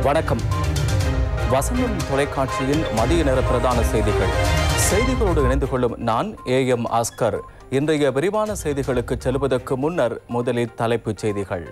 வணக்கம் வசந்தம் தொலைக்காட்சியின் மதிய நேர பிரதான செய்திகள் செய்திகளோடு இணைந்து கொள்ளும் நான் ஏ எம் ஆஸ்கர் இன்றைய விரிவான செய்திகளுக்கு செல்வதற்கு முன்னர் முதலில் தலைப்புச் செய்திகள்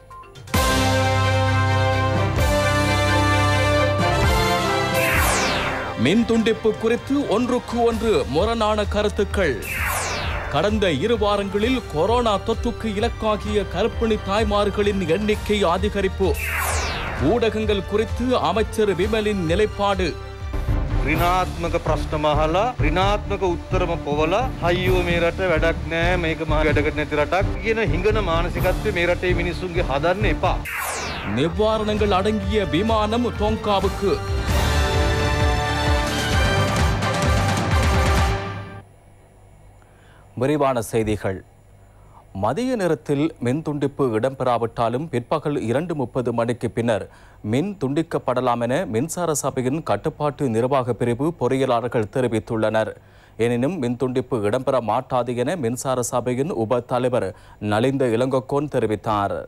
மின் துண்டிப்பு குறித்து ஒன்றுக்கு ஒன்று முரணான கருத்துக்கள் கடந்த இரு வாரங்களில் கொரோனா தொற்றுக்கு இலக்காகிய கர்ப்பிணி தாய்மார்களின் எண்ணிக்கை அதிகரிப்பு ஊடகங்கள் குறித்து அமைச்சர் விமலின் நிலைப்பாடு ඍණාත්මක ප්‍රශ්න මහලා ඍණාත්මක උත්තරම පොවලා හයියෝ මේ රට වැඩක් නෑ මේක මා වැඩකට නැති රටක් කියන හිඟන මානසිකත්වය මේ රටේ මිනිස්සුන්ගේ හදන්න එපා. நிவாரணங்கள் அடங்கிய விமானம் டோங்காவுக்கு விரிவான செய்திகள் மதிய நேரத்தில் மின் துண்டிப்பு இடம்பெறாவிட்டாலும் பிற்பகல் இரண்டு முப்பது மணிக்கு பின்னர் மின் துண்டிக்கப்படலாம் என மின்சார சபையின் கட்டுப்பாட்டு நிர்வாக பிரிவு பொறியியலாளர்கள் தெரிவித்துள்ளனர் எனினும் மின் துண்டிப்பு இடம்பெற மாட்டாது என மின்சார சபையின் உப தலைவர் நலிந்த இளங்கோக்கோன் தெரிவித்தார்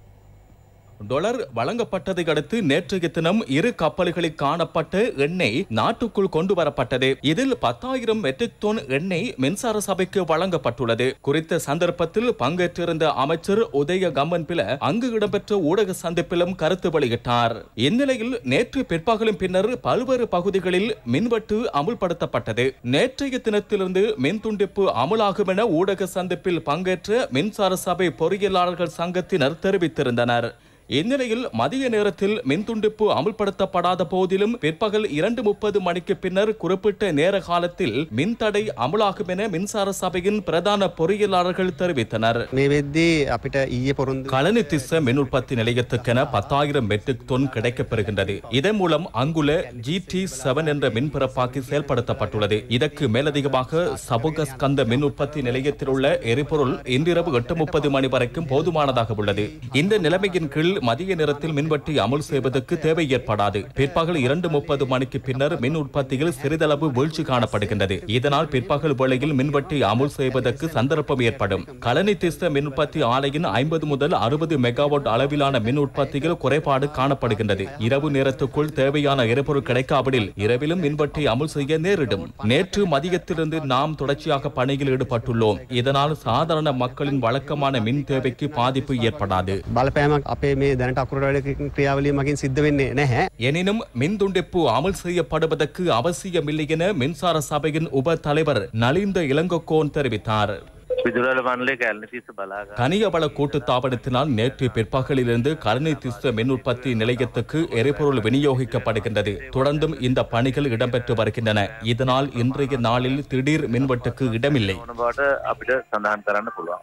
டொலர் வழங்கப்பட்டதை அடுத்து நேற்றைய தினம் இரு கப்பல்களில் காணப்பட்ட எண்ணெய் நாட்டுக்குள் கொண்டு வரப்பட்டது இதில் பத்தாயிரம் மெட்ரிக் டன் எண்ணெய் மின்சார சபைக்கு வழங்கப்பட்டுள்ளது குறித்த சந்தர்ப்பத்தில் பங்கேற்றிருந்த அமைச்சர் உதய கம்மன் பில அங்கு இடம்பெற்ற ஊடக சந்திப்பிலும் கருத்து வெளியிட்டார் இந்நிலையில் நேற்று பிற்பகலின் பின்னர் பல்வேறு பகுதிகளில் மின்வெட்டு அமுல்படுத்தப்பட்டது நேற்றைய தினத்திலிருந்து மின் துண்டிப்பு அமுலாகும் என ஊடக சந்திப்பில் பங்கேற்ற மின்சார சபை பொறியியலாளர்கள் சங்கத்தினர் தெரிவித்திருந்தனர் இந்நிலையில் மதிய நேரத்தில் மின்துண்டிப்பு அமுல்படுத்தப்படாத போதிலும் பிற்பகல் இரண்டு முப்பது மணிக்கு பின்னர் குறிப்பிட்ட நேர காலத்தில் மின்தடை அமுலாகும் என மின்சார சபையின் பிரதான பொறியியலாளர்கள் தெரிவித்தனர் මේ වෙද්දී අපිට ඊය පොරුන්දු களனி திஸ்ஸ மின் உற்பத்தி நிலையத்துக்கென பத்தாயிரம் மெட்ரிக் தொன் கிடைக்கப்பெறுகின்றது இதன் மூலம் அங்குள்ள ஜிடி செவன் என்ற மின்பிறப்பாக்கி செயல்படுத்தப்பட்டுள்ளது இதற்கு மேலதிகமாக சபுகஸ்கந்த மின் உற்பத்தி நிலையத்தில் உள்ள எரிபொருள் இன்றிரவு எட்டு முப்பது மணி வரைக்கும் போதுமானதாக உள்ளது இந்த நிலைமையின் கீழ் மதிய நேரத்தில் மின்வெட்டி அமுல் செய்வதற்கு தேவை ஏற்படாது பிற்பகல் இரண்டு முப்பது மணிக்கு பின்னர் மின் உற்பத்தியில் சிறிதளவு வீழ்ச்சி காணப்படுகின்றது இதனால் பிற்பகல் வேளையில் மின்வெட்டி அமுல் செய்வதற்கு சந்தர்ப்பம் ஏற்படும் களனி திஸ்த மின் உற்பத்தி ஆலையின் ஐம்பது முதல் அறுபது மெகாவாட் அளவிலான மின் உற்பத்தியில் குறைபாடு காணப்படுகின்றது இரவு நேரத்துக்குள் தேவையான எரிபொருள் கிடைக்காவிடில் இரவிலும் மின்வெட்டி அமுல் செய்ய நேரிடும் நேற்று மதியத்திலிருந்து நாம் தொடர்ச்சியாக பணியில் ஈடுபட்டுள்ளோம் இதனால் சாதாரண மக்களின் வழக்கமான மின் தேவைக்கு பாதிப்பு ஏற்படாது බලපෑමක් අපේ මේ දැනට අකුරට වැඩ ක්‍රියාවලිය මගින් සිද්ධ වෙන්නේ නැහැ. எனினும் மின் துண்டிப்பு அமல் செய்யப்படுவதற்கு அவசியமில்லை என மின்சார சபையின் உப தலைவர் நலிந்த இளங்கோக்கோன் தெரிவித்தார் විදුරල මණ්ඩලේ කැලණි තිස්ස බලාගන්න. கனியவள கூட்டுத்தாபனத்தினால் நேற்று பிற்பகலிலிருந்து கருணை திஸ்த மின் உற்பத்தி நிலையத்துக்கு எரிபொருள் விநியோகிக்கப்படுகின்றது தொடர்ந்தும் இந்த பணிகள் இடம்பெற்று வருகின்றன இதனால் இன்றைய நாளில் திடீர் மின்வெட்டுக்கு இடமில்லை ඕන බවට අපිට සඳහන් කරන්න පුළුවන්.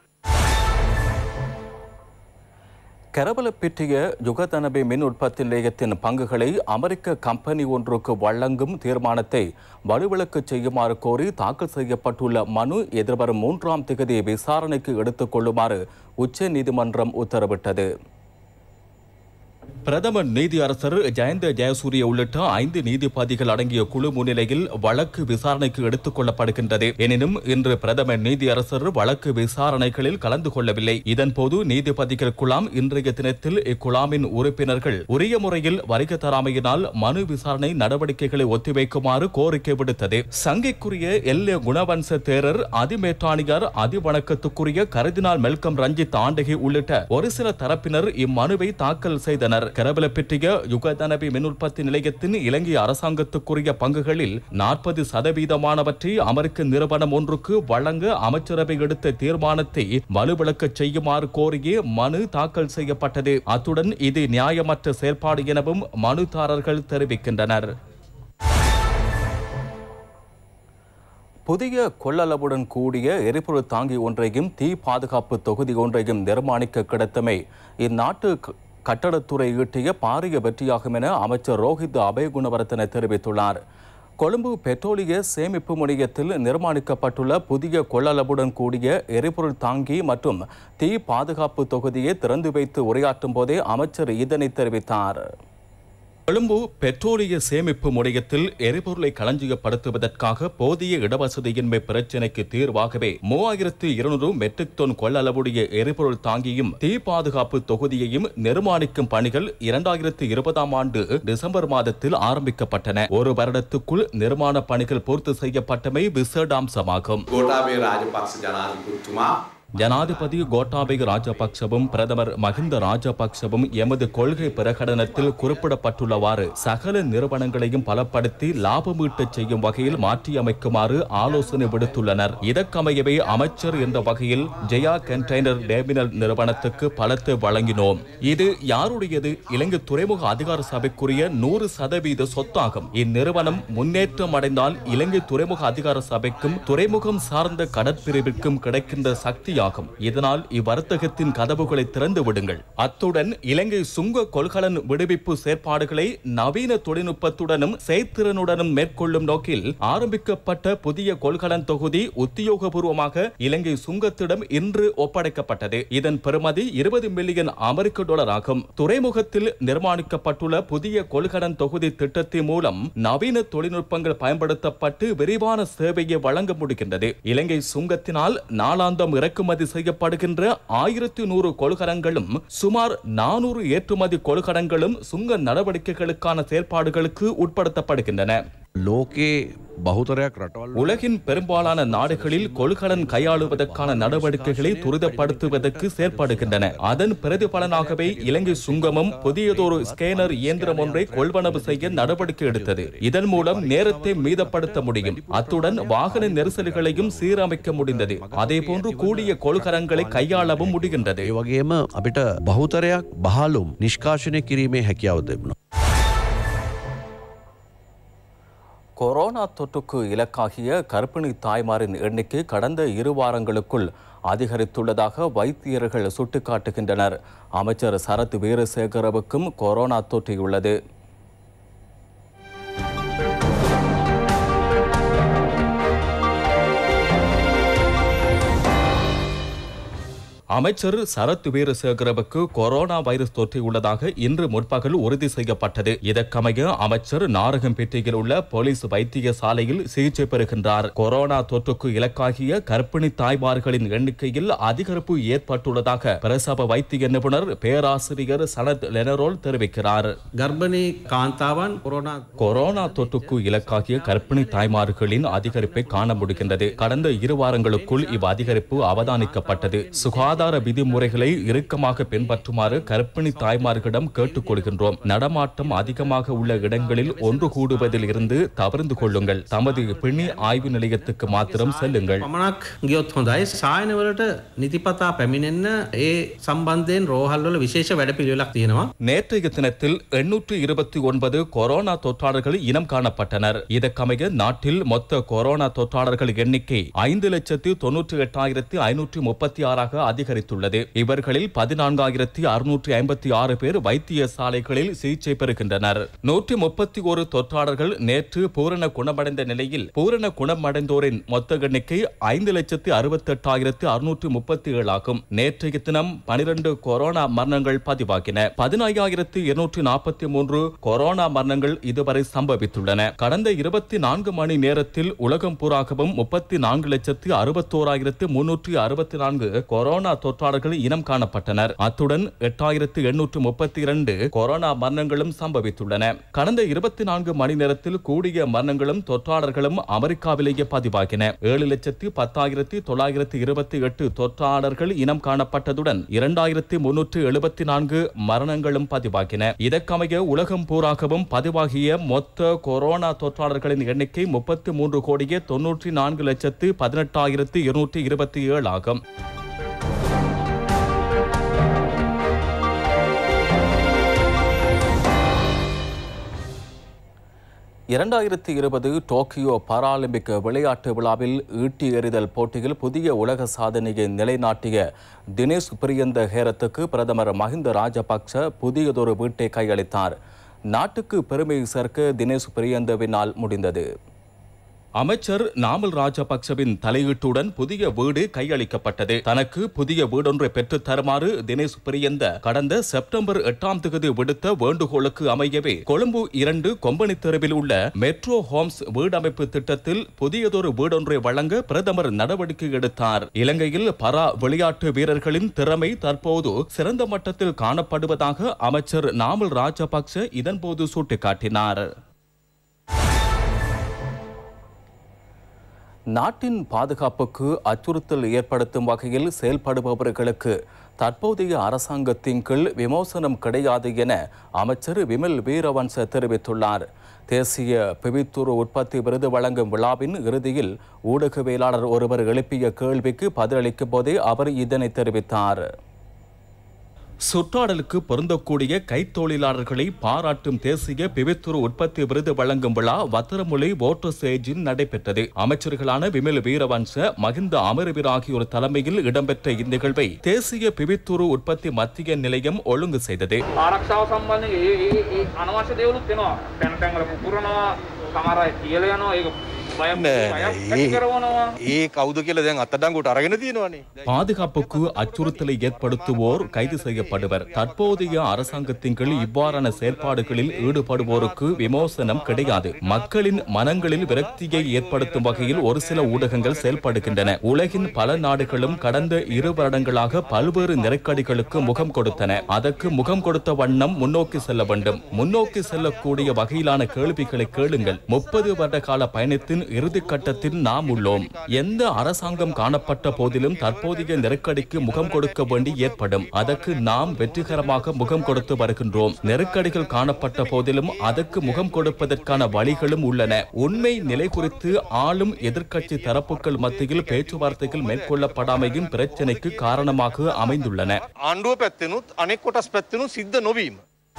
கரவலப்பிட்டிய யுகதனபி மின் உற்பத்தி நிலையத்தின் பங்குகளை அமெரிக்க கம்பெனி ஒன்றுக்கு வழங்கும் தீர்மானத்தை வலுவிளக்கு செய்யுமாறு கோரி தாக்கல் செய்யப்பட்டுள்ள மனு எதிர்வரும் மூன்றாம் திகதி விசாரணைக்கு எடுத்துக் கொள்ளுமாறு உச்ச நீதிமன்றம் உத்தரவிட்டது பிரதமர் நீதியரசர் ஜெயந்த ஜெயசூரிய உள்ளிட்ட ஐந்து நீதிபதிகள் அடங்கிய குழு முன்னிலையில் வழக்கு விசாரணைக்கு எடுத்துக் கொள்ளப்படுகின்றது எனினும் இன்று பிரதமர் நீதியரசர் வழக்கு விசாரணைகளில் கலந்து கொள்ளவில்லை இதன்போது நீதிபதிகள் குழாம் இன்றைய தினத்தில் இக்குழாமின் உறுப்பினர்கள் உரிய முறையில் வருகை தராமையினால் மனு விசாரணை நடவடிக்கைகளை ஒத்திவைக்குமாறு கோரிக்கை விடுத்தது சங்கைக்குரிய எல் ஏ குணவன்ச தேரர் அதிமேட்டானியார் அதிவணக்கத்துக்குரிய கருதினால் மெல்கம் ரஞ்சித் ஆண்டகி உள்ளிட்ட ஒரு சில தரப்பினர் இம்மனுவை தாக்கல் செய்தனர் கரபலப்பெற்றிய யுகதனபி மின் உற்பத்தி நிலையத்தின் இலங்கை அரசாங்கத்துக்குரிய பங்குகளில் நாற்பது சதவீதமானவற்றை அமெரிக்க நிறுவனம் ஒன்றுக்கு வழங்க அமைச்சரவை எடுத்த தீர்மானத்தை வலுவிளக்கச் செய்யுமாறு கோரியே மனு தாக்கல் செய்யப்பட்டது அத்துடன் இது நியாயமற்ற செயல்பாடு எனவும் மனுதாரர்கள் தெரிவிக்கின்றனர் புதிய கொள்ளளவுடன் கூடிய எரிபொருள் தாங்கி ஒன்றையும் தீ பாதுகாப்பு தொகுதி ஒன்றையும் நிர்மாணிக்க கிடைத்தமை இந்நாட்டு க- கட்டடத்துறை ஈட்டிய பாரிய வெற்றியாகும் என அமைச்சர் ரோஹித் அபயகுணவர்த்தன தெரிவித்துள்ளார் கொழும்பு பெட்ரோலிய சேமிப்பு முனையத்தில் நிர்மாணிக்கப்பட்டுள்ள புதிய கொள்ளளவுடன் கூடிய எரிபொருள் தாங்கி மற்றும் தீ பாதுகாப்பு தொகுதியை திறந்து வைத்து உரையாற்றும் போதே அமைச்சர் இதனை தெரிவித்தார் கொழும்பு பெட்ரோலிய சேமிப்பு முனையத்தில் எரிபொருளை களஞ்சியப்படுத்துவதற்காக போதிய இடவசதியின்மை பிரச்சினைக்கு தீர்வாகவே மூவாயிரத்து இருநூறு மெட்ரிக் டன் கொள்ளளவுடைய எரிபொருள் தாங்கியும் தீ பாதுகாப்பு தொகுதியையும் நிர்மாணிக்கும் பணிகள் இரண்டாயிரத்து இருபதாம் ஆண்டு டிசம்பர் மாதத்தில் ஆரம்பிக்கப்பட்டன ஒரு வருடத்துக்குள் நிர்மாண பணிகள் பூர்த்தி செய்யப்பட்டமை விசேடாம்சமாகும் ගෝටාබේ රාජපක්ෂ ජනාධිපතිතුමා ஜனாதிபதி கோட்டாபய ராஜபக்சவும் பிரதமர் மஹிந்த ராஜபக்சவும் எமது கொள்கை பிரகடனத்தில் குறிப்பிடப்பட்டுள்ளவாறு சகல நிறுவனங்களையும் பலப்படுத்தி லாபம் ஈட்டச் செய்யும் வகையில் மாற்றியமைக்குமாறு ஆலோசனை விடுத்துள்ளனர் இதற்கமையவே அமைச்சர் என்ற வகையில் ஜெயா கண்டெய்னர் டெர்மினல் நிறுவனத்துக்கு பலத்தை வழங்கினோம் இது யாருடையது இலங்கை துறைமுக அதிகார சபைக்குரிய நூறு சதவீத சொத்தாகும் இந்நிறுவனம் முன்னேற்றம் அடைந்தால் இலங்கை துறைமுக அதிகார சபைக்கும் துறைமுகம் சார்ந்த கடற்பிரிவிற்கும் கிடைக்கின்ற சக்தியாகும் இதனால் இவ்வர்த்தகத்தின் கதவுகளை திறந்து விடுங்கள் அத்துடன் இலங்கை சுங்க கொள்கலன் விடுவிப்பு செயற்பாடுகளை நவீன தொழில்நுட்பத்துடனும் செயற்திறனுடனும் மேற்கொள்ளும் நோக்கில் ஆரம்பிக்கப்பட்ட புதிய கொள்கலன் தொகுதி உத்தியோகபூர்வமாக இலங்கை சுங்கத்திடம் இன்று ஒப்படைக்கப்பட்டது இதன் பெறுமதி இருபது மில்லியன் அமெரிக்க டாலர் ஆகும் துறைமுகத்தில் நிர்மாணிக்கப்பட்டுள்ள புதிய கொள்கலன் தொகுதி திட்டத்தின் மூலம் நவீன தொழில்நுட்பங்கள் பயன்படுத்தப்பட்டு விரிவான சேவையை வழங்க முடிகின்றது இலங்கை சுங்கத்தினால் நாளாந்தம் இறக்குமதி செய்யப்படுகின்ற ஆயிரத்தி நூறு கொள்கலன்களும் சுமார் நானூறு ஏற்றுமதி கொள்கலன்களும் சுங்க நடவடிக்கைகளுக்கான செயற்பாடுகளுக்கு உட்படுத்தப்படுகின்றன ලෝකයේ බහුතරයක් රටවල් உலகின் பெரும்பாலான நாடுகளில் கொள்கலன் கையாளுவதற்கான நடவடிக்கைகளை துரிதப்படுத்துவதற்கு செயற்படுகின்றன அதன் பிரதிபலனாகவே இலங்கை சுங்கமும் புதியதொரு ஸ்கேனர் இயந்திரம் ஒன்றை கொள்வனவு செய்ய நடவடிக்கை எடுத்தது இதன் மூலம் நேரத்தை மீதப்படுத்த முடியும் அத்துடன் வாகன நெரிசல்களையும் சீரமைக்க முடிந்தது அதேபோன்று கூடிய கொள்கலன்களை கையாளவும் முடிகின்றது ඒ වගේම අපිට බහුතරයක් බහලුම් නිෂ්කාශනය කිරීමේ හැකියාව තිබුණ. கொரோனா தொற்றுக்கு இலக்காகிய கர்ப்பிணி தாய்மாரின் எண்ணிக்கை கடந்த இரு வாரங்களுக்குள் அதிகரித்துள்ளதாக வைத்தியர்கள் சுட்டிக்காட்டுகின்றனர் அமைச்சர் சரத் வீரசேகரவுக்கும் கொரோனா தொற்றியுள்ளது அமைச்சர் சரத் வீரசேகரவுக்கு கொரோனா வைரஸ் தொற்றியுள்ளதாக இன்று முற்பகல் உறுதி செய்யப்பட்டது இதற்கமைய அமைச்சர் நாரகம்பேட்டையில் உள்ள போலீஸ் வைத்தியசாலையில் சிகிச்சை பெறுகின்றார் கொரோனா தொற்றுக்கு இலக்காகிய கர்ப்பிணி தாய்மார்களின் எண்ணிக்கையில் அதிகரிப்பு ஏற்பட்டுள்ளதாக பிரசவ வைத்திய நிபுணர் பேராசிரியர் சனத் லெனரோல் தெரிவிக்கிறார் ගර්භණී කාන්තාවන් කොරෝනා கொரோனா தொற்றுக்கு இலக்காகிய கர்ப்பிணி தாய்மார்களின் அதிகரிப்பை காண முடிகின்றது கடந்த இரு வாரங்களுக்குள் இவ் அதிகரிப்பு அவதானிக்கப்பட்டது சுகாதார விதிமுறைகளை இறுக்கமாக பின்பற்றுமாறு கர்ப்பிணி தாய்மார்களிடம் கேட்டுக்கொள்கின்றோம் நடமாட்டம் அதிகமாக உள்ள இடங்களில் ஒன்று கூடுவதில் இருந்து தவிர்ந்து கொள்ளுங்கள் தமது பிணி ஆய்வு நிலையத்துக்கு மாத்திரம் செல்லுங்கள் පමණක් ගියොත් හොඳයි සායනවලට නිතිපතා පැමිණෙන්න ඒ සම්බන්ධයෙන් රෝහල්වල විශේෂ වැඩ පිළිවෙලක් තියෙනවා நேற்றைய தினத்தில் எண்ணூற்று இருபத்தி ஒன்பது கொரோனா தொற்றாளர்கள் இனம் காணப்பட்டனர் இதற்கமைய நாட்டில் மொத்த கொரோனா தொற்றாளர்கள் எண்ணிக்கை ஐந்து லட்சத்து தொன்னூற்றி எட்டாயிரத்தி ஐநூற்றி முப்பத்தி ஆறாக அதிகரித்துள்ளது இவர்களில் பதினான்காயிரத்தி அறுநூற்றி ஐம்பத்தி ஆறு பேர் வைத்தியசாலைகளில் சிகிச்சை பெறுகின்றனர் நூற்றி முப்பத்தி ஒரு தொற்றாளர்கள் நேற்று பூரண குணமடைந்த நிலையில் பூரண குணமடைந்தோரின் மொத்த எண்ணிக்கை ஐந்து லட்சத்து அறுபத்தி எட்டாயிரத்து அறுநூற்றி முப்பத்தி ஏழு ஆகும் நேற்றைய தினம் பனிரெண்டு கொரோனா மரணங்கள் பதிவாகின பதினையாயிரத்து இருநூற்றி நாற்பத்தி மூன்று கொரோனா மரணங்கள் இதுவரை சம்பவித்துள்ளன கடந்த இருபத்தி நான்கு மணி நேரத்தில் உலகம் பூராகவும் முப்பத்தி நான்கு லட்சத்து அறுபத்தோராயிரத்து முன்னூற்றி அறுபத்தி நான்கு கொரோனா தொற்றாளர்கள் இனம் காணப்பட்டனர் அத்துடன் எட்டாயிரத்து எண்ணூற்று முப்பத்தி இரண்டு கொரோனா மரணங்களும் சம்பவித்துள்ளன கடந்த இருபத்தி நான்கு மணி நேரத்தில் கூடிய மரணங்களும் தொற்றாளர்களும் அமெரிக்காவிலேயே பதிவாகின ஏழு லட்சத்து பத்தாயிரத்தி தொள்ளாயிரத்து இருபத்தி எட்டு தொற்றாளர்கள் இனம் காணப்பட்டதுடன் இரண்டாயிரத்தி முன்னூற்று எழுபத்தி நான்கு மரணங்களும் பதிவாகின இதற்கமைய உலகம் பூராகவும் பதிவாகிய மொத்த கொரோனா தொற்றாளர்களின் எண்ணிக்கை முப்பத்தி மூன்று கோடியே தொன்னூற்றி நான்கு லட்சத்து பதினெட்டாயிரத்து இருநூற்றி இருபத்தி ஏழு ஆகும் இரண்டாயிரத்தி இருபது டோக்கியோ பாராலிம்பிக் விளையாட்டு விழாவில் ஈட்டி எறிதல் போட்டியில் புதிய உலக சாதனையை நிலைநாட்டிய தினேஷ் பிரியந்த ஹேரத்துக்கு பிரதமர் மஹிந்த ராஜபக்ச புதியதொரு வீட்டை கையளித்தார் நாட்டுக்கு பெருமை சேர்க்க தினேஷ் பிரியந்தவினால் முடிந்தது அமைச்சர் நாமல் ராஜபக்சவின் தலையீட்டுடன் புதிய வீடு கையளிக்கப்பட்டது தனக்கு புதிய வீடொன்றை பெற்றுத் தருமாறு தினேஷ் பிரியந்த கடந்த செப்டம்பர் எட்டாம் தேதி விடுத்த வேண்டுகோளுக்கு அமையவே கொழும்பு இரண்டு கொம்பனி தெருவில் உள்ள மெட்ரோ ஹோம்ஸ் வீடமைப்பு திட்டத்தில் புதியதொரு வீடொன்றை வழங்க பிரதமர் நடவடிக்கை எடுத்தார் இலங்கையில் பரா விளையாட்டு வீரர்களின் திறமை தற்போது சிறந்த மட்டத்தில் காணப்படுவதாக அமைச்சர் நாமல் ராஜபக்ச இதன்போது சுட்டிக்காட்டினார் நாட்டின் பாதுகாப்புக்கு அச்சுறுத்தல் ஏற்படுத்தும் வகையில் செயல்படுபவர்களுக்கு தற்போதைய அரசாங்கத்தின் கீழ் விமோசனம் கிடையாது என அமைச்சர் விமல் வீரவன்ச தெரிவித்துள்ளார் தேசிய பிவித்துரு உற்பத்தி விருது வழங்கும் விழாவின் இறுதியில் ஊடகவியலாளர் ஒருவர் எழுப்பிய கேள்விக்கு பதிலளிக்கும் போதே அவர் இதனை தெரிவித்தார் சுற்றாடலுக்கு பொருந்தக்கூடிய கைத்தொழிலாளர்களை பாராட்டும் தேசிய பிவித்துரு உற்பத்தி விருது வழங்கும் விழா வத்திரமொழி ஓட்டர் சேஜில் நடைபெற்றது அமைச்சர்களான விமல் வீரவன்ச மகிந்த அமரவீர் ஆகியோர் தலைமையில் இடம்பெற்ற இந்நிகழ்வை தேசிய பிவித்துரு உற்பத்தி மத்திய நிலையம் ஒழுங்கு செய்தது ආරක්ෂාව සම්බන්ධ ඒ ඒ- ඒ අනවශ්‍ය දේවලුත් වෙනවා තැන් තැන්වල පුපුරනවා සමහර අය කියල යනවා ඒක බයක් නෑ, බයක් නෑ, ඇති ඒ- කරවනවා ඒ කවුද කියලා දැන් අත්තඩංගුවට අරගෙන තියෙනවනේ பாதுகாப்புக்கு அச்சுறுத்தலை ஏற்படுத்துவோர் கைது செய்யப்படுவர் தற்போதைய அரசாங்கத்தின் கீழ் இவ்வாறான செயற்பாடுகளில் ஈடுபடுவோருக்கு விமோசனம் கிடையாது மக்களின் மனங்களில் விரக்தியை ஏற்படுத்தும் வகையில் ஒரு சில ஊடகங்கள் செயல்படுகின்றன உலகின் பல நாடுகளும் கடந்த இரு வருடங்களாக பல்வேறு நெருக்கடிகளுக்கு முகம் கொடுத்தன அதற்கு முகம் கொடுத்த வண்ணம் முன்னோக்கி செல்ல வேண்டும் முன்னோக்கி செல்லக்கூடிய வகையிலான கேள்விகளை கேளுங்கள் முப்பது வருட கால பயணத்தின் இறுதி கட்டத்தில் நாம் உள்ளோம் எந்த அரசாங்கம் காணப்பட்ட போதிலும் தற்போதைய நெருக்கடிக்கு முகம் கொடுக்க வேண்டி ஏற்படும் அதற்கு நாம் வெற்றிகரமாக முகம் கொடுத்து வருகின்றோம் நெருக்கடிகள் காணப்பட்ட போதிலும் அதற்கு முகம் கொடுப்பதற்கான வழிகளும் உள்ளன உண்மை நிலை குறித்து ஆளும் எதிர்க்கட்சி தரப்புகள் மத்தியில் பேச்சுவார்த்தைகள் மேற்கொள்ளப்படாமையும் பிரச்சினைக்கு காரணமாக அமைந்துள்ளன ආණ්ඩුව පැත්තෙනුත් අනෙක් කොටස් පැත්තෙනුත් සිද්ධ නොවීම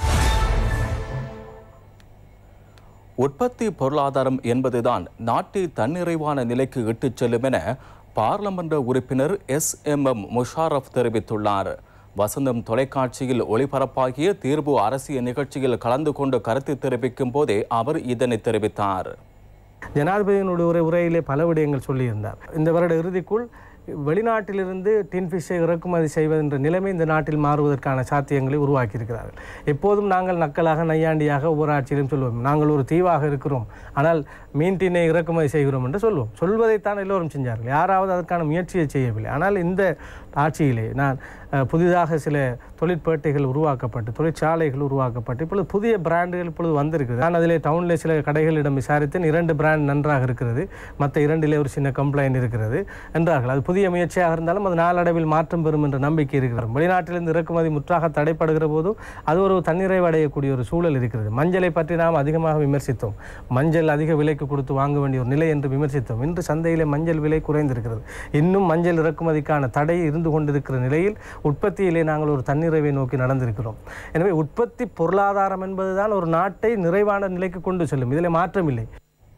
உற்பத்தி பொருளாதாரம் என்பதுதான் நாட்டை தன்னிறைவான நிலைக்கு இட்டுச் செல்லும் என பார்லமென்ற உறுப்பினர் எஸ் எம் எம் முஷாரப் தெரிவித்துள்ளார் வசந்தம் தொலைக்காட்சியில் ஒளிபரப்பாகிய தீர்வு அரசியல் நிகழ்ச்சியில் கலந்து கொண்டு கருத்து தெரிவிக்கும் போதே அவர் இதனை தெரிவித்தார் ஜனாதிபதியினுடைய உரை உரையிலே பல விடயங்கள் சொல்லியிருந்தார் இந்த வருட இறுதிக்குள் வெளிநாட்டிலிருந்து டின் ஃபிஷ்ஷை இறக்குமதி செய்வது என்ற நிலைமை இந்த நாட்டில் மாறுவதற்கான சாத்தியங்களை உருவாக்கியிருக்கிறார்கள் எப்போதும் நாங்கள் நக்கலாக நையாண்டியாக ஒவ்வொரு ஆட்சியிலும் சொல்வோம் நாங்கள் ஒரு தீவாக இருக்கிறோம் ஆனால் மீன் டின்னை இறக்குமதி செய்கிறோம் என்று சொல்வோம் சொல்வதைத்தான் எல்லோரும் செஞ்சார்கள் யாராவது அதற்கான முயற்சியை செய்யவில்லை ஆனால் இந்த ஆட்சியிலே நான் அஹ், புதிதாக சில தொழிற்பேட்டைகள் உருவாக்கப்பட்டு தொழிற்சாலைகள் உருவாக்கப்பட்டு இப்பொழுது புதிய பிராண்டுகள் இப்பொழுது வந்திருக்கிறது நான் அதிலே டவுனில் சில கடைகளிடம் விசாரித்தேன் இரண்டு பிராண்ட் நன்றாக இருக்கிறது மற்ற இரண்டிலே ஒரு சின்ன கம்ப்ளைண்ட் இருக்கிறது என்றார்கள் அது புதிய முயற்சியாக இருந்தாலும் அது நாளடைவில் மாற்றம் பெறும் என்ற நம்பிக்கை இருக்கிறது வெளிநாட்டிலிருந்து இறக்குமதி முற்றாக தடைப்படுகிற போது அது ஒரு தன்னிறைவு அடையக்கூடிய ஒரு சூழல் இருக்கிறது மஞ்சளை பற்றி நாம் அதிகமாக விமர்சித்தோம் மஞ்சள் அதிக விலைக்கு கொடுத்து வாங்க வேண்டிய ஒரு நிலை என்று விமர்சித்தோம் இன்று சந்தையிலே மஞ்சள் விலை குறைந்திருக்கிறது இன்னும் மஞ்சள் இறக்குமதிக்கான தடை இருந்து கொண்டிருக்கிற நிலையில் உற்பத்தியிலே நாங்கள் ஒரு தன்னிறைவை நோக்கி நடந்திருக்கிறோம் எனவே உற்பத்தி பொருளாதாரம் என்பதுதான் ஒரு நாட்டை நிறைவான நிலைக்கு கொண்டு செல்லும் இதில் மாற்றமில்லை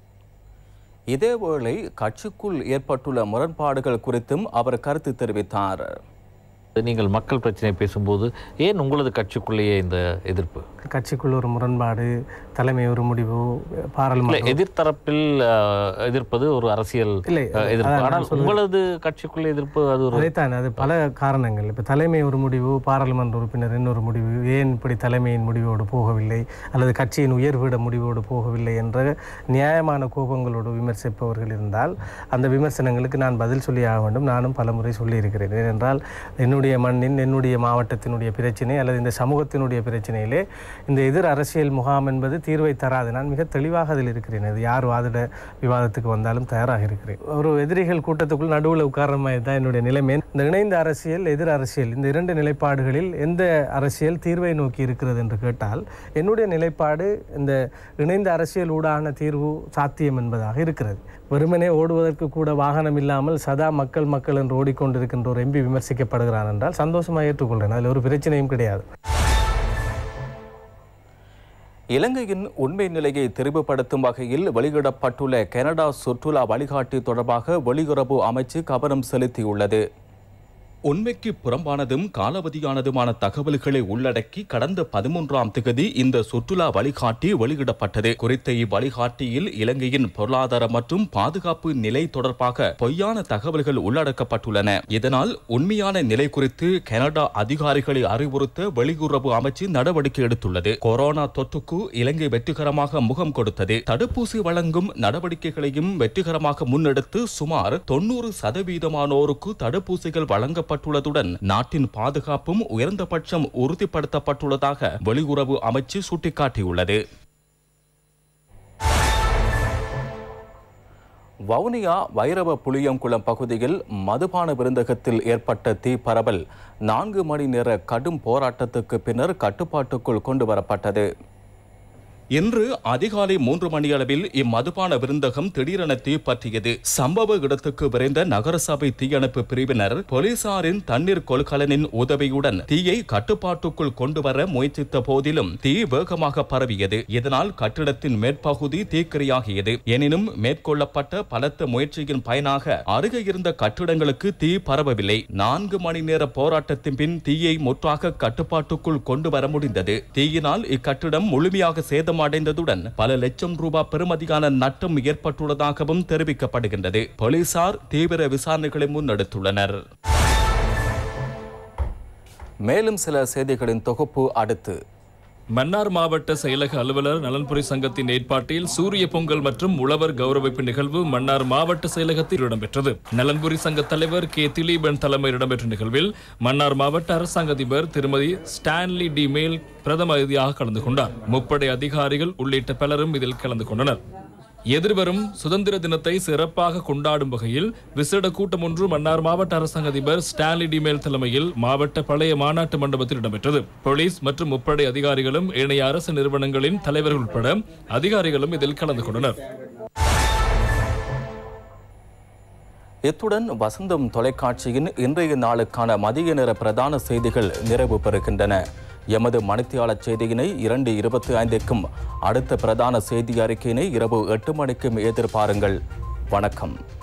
இதேவேளை கட்சிக்குள் ஏற்பட்டுள்ள முரண்பாடுகள் குறித்தும் அவர் கருத்து தெரிவித்தார் நீங்கள் மக்கள் பிரச்சனை பேசும்போது ஏன் உங்களது கட்சிக்குள்ளேயே இந்த எதிர்ப்பு கட்சிக்குள் ஒரு முரண்பாடு தலைமை ஒரு முடிவு இல்ல பாராளுமன்ற எதிர்த்தரப்பில் அஹ், எதிர்ப்பது ஒரு அரசியல் இல்லை, அஹ், எதிர்ப்பு அதான் நான் ஆனால் சொல்வது. உங்களது கட்சிக்குள்ள எதிர்ப்பு அது ஒரு அதைத்தான் அது பல காரணங்கள் இப்போ தலைமை ஒரு முடிவு பாராளுமன்ற உறுப்பினர் இன்னொரு முடிவு ஏன் இப்படி தலைமையின் முடிவோடு போகவில்லை அல்லது கட்சியின் உயர்விட முடிவோடு போகவில்லை என்ற நியாயமான கோபங்களோடு விமர்சிப்பவர்கள் இருந்தால் அந்த விமர்சனங்களுக்கு நான் பதில் சொல்லி ஆக வேண்டும் நானும் பலமுறை சொல்லியிருக்கிறேன் ஏனென்றால் என்னுடைய மண்ணின் என்னுடைய மாவட்டத்தினுடைய பிரச்சனை அல்லது இந்த சமூகத்தினுடைய பிரச்சனையிலே இந்த எதிர் அரசியல் முகாம் என்பது தீர்வை தராது நான் மிக தெளிவாக அதில் இருக்கிறேன் அது யார் வாதிட விவாதத்துக்கு வந்தாலும் தயாராக இருக்கிறேன் ஒரு எதிரிகள் கூட்டத்துக்குள் நடுவில் உட்கார்ற மாதிரி தான் என்னுடைய நிலைமை இந்த இணைந்த அரசியல் எதிர் அரசியல் இந்த இரண்டு நிலைப்பாடுகளில் எந்த அரசியல் தீர்வை நோக்கி இருக்கிறது என்று கேட்டால் என்னுடைய நிலைப்பாடு இந்த இணைந்த அரசியல் ஊடான தீர்வு சாத்தியம் என்பதாக இருக்கிறது வெறுமனே ஓடுவதற்கு கூட வாகனம் இல்லாமல் சதா மக்கள் மக்கள் என்று ஓடிக்கொண்டிருக்கின்ற ஒரு எம்பி விமர்சிக்கப்படுகிறான் என்றால் சந்தோஷமாக ஏற்றுக்கொள்கிறேன் அதில் ஒரு பிரச்சனையும் கிடையாது இலங்கையின் உண்மை நிலையை தெரிவுபடுத்தும் வகையில் வெளியிடப்பட்டுள்ள கனடா சுற்றுலா வழிகாட்டி தொடர்பாக வெளியுறவு அமைச்சு கவனம் செலுத்தியுள்ளது உண்மைக்கு புறம்பானதும் காலாவதியானதுமான தகவல்களை உள்ளடக்கி கடந்த பதிமூன்றாம் திகதி இந்த சுற்றுலா வழிகாட்டி வெளியிடப்பட்டது குறித்த இவ்வழிகாட்டியில் இலங்கையின் பொருளாதார மற்றும் பாதுகாப்பு நிலை தொடர்பாக பொய்யான தகவல்கள் உள்ளடக்கப்பட்டுள்ளன இதனால் உண்மையான நிலை குறித்து கனடா அதிகாரிகளை அறிவுறுத்த வெளியுறவு அமைச்சு நடவடிக்கை எடுத்துள்ளது கொரோனா தொற்றுக்கு இலங்கை வெற்றிகரமாக முகம் கொடுத்தது தடுப்பூசி வழங்கும் நடவடிக்கைகளையும் வெற்றிகரமாக முன்னெடுத்து சுமார் தொன்னூறு சதவீதமானோருக்கு தடுப்பூசிகள் வழங்கப்பட்டுள்ளதுடன் நாட்டின் பாதுகாப்பும் உயர்ந்தபட்சம் உறுதிப்படுத்தப்பட்டுள்ளதாக வெளியுறவு அமைச்சு சுட்டிக்காட்டியுள்ளது வவுனியா வைரவ புளியங்குளம் பகுதியில் மதுபான விருந்தகத்தில் ஏற்பட்ட தீ பரவல் நான்கு மணி நேர கடும் போராட்டத்துக்கு பின்னர் கட்டுப்பாட்டுக்குள் கொண்டு வரப்பட்டது இன்று அதிகாலை மூன்று மணியளவில் இம்மதுபான விருந்தகம் திடீரென தீப்பற்றியது சம்பவ இடத்துக்கு விரைந்த நகரசபை தீயணைப்பு பிரிவினர் போலீசாரின் தண்ணீர் கொள்கலனின் உதவியுடன் தீயை கட்டுப்பாட்டுக்குள் கொண்டு வர முயற்சித்த போதிலும் தீ வேகமாக பரவியது இதனால் கட்டிடத்தின் மேற்பகுதி தீக்கிரையாகியது எனினும் மேற்கொள்ளப்பட்ட பலத்த முயற்சியின் பயனாக அருகே இருந்த கட்டிடங்களுக்கு தீ பரவவில்லை நான்கு மணி நேர போராட்டத்தின் பின் தீயை முற்றாக கட்டுப்பாட்டுக்குள் கொண்டு வர முடிந்தது தீயினால் இக்கட்டிடம் முழுமையாக சேதம் அடைந்ததுடன் பல லட்சம் ரூபாய் பெறுமதியான நட்டம் ஏற்பட்டுள்ளதாகவும் தெரிவிக்கப்படுகின்றது போலீசார் தீவிர விசாரணைகளை முன்னெடுத்துள்ளனர் மேலும் சில செய்திகளின் தொகுப்பு அடுத்து மன்னார் மாவட்ட செயலக அலுவலர் நலன்புரி சங்கத்தின் ஏற்பாட்டில் சூரிய பொங்கல் மற்றும் உழவர் கௌரவிப்பு நிகழ்வு மன்னார் மாவட்ட செயலகத்தில் இடம்பெற்றது நலன்புரி சங்க தலைவர் கே திலீபன் தலைமையில் இடம்பெற்ற நிகழ்வில் மன்னார் மாவட்ட அரசாங்க அதிபர் திருமதி ஸ்டான்லி டி மேல் பிரதம அதிதியாக கலந்து கொண்டார் முப்படை அதிகாரிகள் உள்ளிட்ட பலரும் இதில் கலந்து கொண்டனர் எதிர்வரும் சுதந்திர தினத்தை சிறப்பாக கொண்டாடும் வகையில் விசேட கூட்டம் ஒன்று மன்னார் மாவட்ட அரசாங்க அதிபர் ஸ்டான்லி டிமேல் தலைமையில் மாவட்ட பழைய மாநாட்டு மண்டபத்தில் இடம்பெற்றது போலீஸ் மற்றும் முப்படை அதிகாரிகளும் ஏனைய அரசு நிறுவனங்களின் தலைவர்கள் உட்பட அதிகாரிகளும் இதில் கலந்து கொண்டனர் இத்துடன் வசந்தம் தொலைக்காட்சியின் இன்றைய நாளுக்கான மதிய நேர பிரதான செய்திகள் நிறைவு பெறுகின்றன எமது மணித்தியாளர் செய்தியினை இரண்டு இருபத்தி ஐந்திற்கும் அடுத்த பிரதான செய்தி அறிக்கையினை இரவு எட்டு மணிக்கும் எதிர்பாருங்கள் வணக்கம்